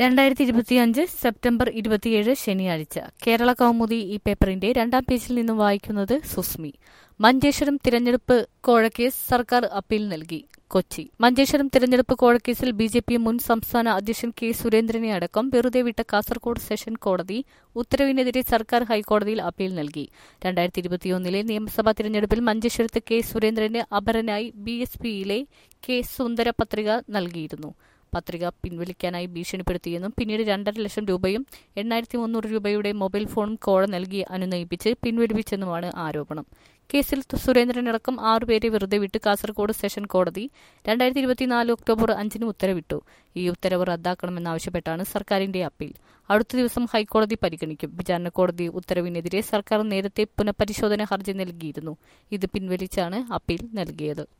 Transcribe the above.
രണ്ടായിരത്തി ഇരുപത്തിയഞ്ച് സെപ്റ്റംബർ ഇരുപത്തിയേഴ് ശനിയാഴ്ച കേരള കൗമുദി ഈ പേപ്പറിന്റെ രണ്ടാം പേജിൽ നിന്നും വായിക്കുന്നത് സുസ്മി മഞ്ചേശ്വരം തിരഞ്ഞെടുപ്പ് കോഴക്കേസ് സർക്കാർ അപ്പീൽ നൽകി കൊച്ചി മഞ്ചേശ്വരം തിരഞ്ഞെടുപ്പ് കോഴക്കേസിൽ ബി ജെ പി മുൻ സംസ്ഥാന അധ്യക്ഷൻ കെ സുരേന്ദ്രനെ അടക്കം വെറുതെ വിട്ട കാസർകോട് സെഷൻ കോടതി ഉത്തരവിനെതിരെ സർക്കാർ ഹൈക്കോടതിയിൽ അപ്പീൽ നൽകി രണ്ടായിരത്തി ഇരുപത്തിയൊന്നിലെ നിയമസഭാ തിരഞ്ഞെടുപ്പിൽ മഞ്ചേശ്വരത്ത് കെ സുരേന്ദ്രന് അപരനായി ബി എസ് പിയിലെ കെ സുന്ദര പത്രിക നൽകിയിരുന്നു പത്രിക പിൻവലിക്കാനായി ഭീഷണിപ്പെടുത്തിയെന്നും പിന്നീട് രണ്ടര ലക്ഷം രൂപയും എണ്ണായിരത്തി മുന്നൂറ് രൂപയുടെ മൊബൈൽ ഫോണും കോഴ നൽകി അനുനയിപ്പിച്ച് പിൻവലിപ്പിച്ചെന്നുമാണ് ആരോപണം കേസിൽ സുരേന്ദ്രനടക്കം ആറുപേരെ വെറുതെ വിട്ട് കാസർഗോഡ് സെഷൻ കോടതി രണ്ടായിരത്തി ഇരുപത്തിനാല് ഒക്ടോബർ അഞ്ചിന് ഉത്തരവിട്ടു ഈ ഉത്തരവ് റദ്ദാക്കണമെന്നാവശ്യപ്പെട്ടാണ് സർക്കാരിന്റെ അപ്പീൽ അടുത്ത ദിവസം ഹൈക്കോടതി പരിഗണിക്കും വിചാരണ കോടതി ഉത്തരവിനെതിരെ സർക്കാർ നേരത്തെ പുനഃപരിശോധന ഹർജി നൽകിയിരുന്നു ഇത് പിൻവലിച്ചാണ് അപ്പീൽ നൽകിയത്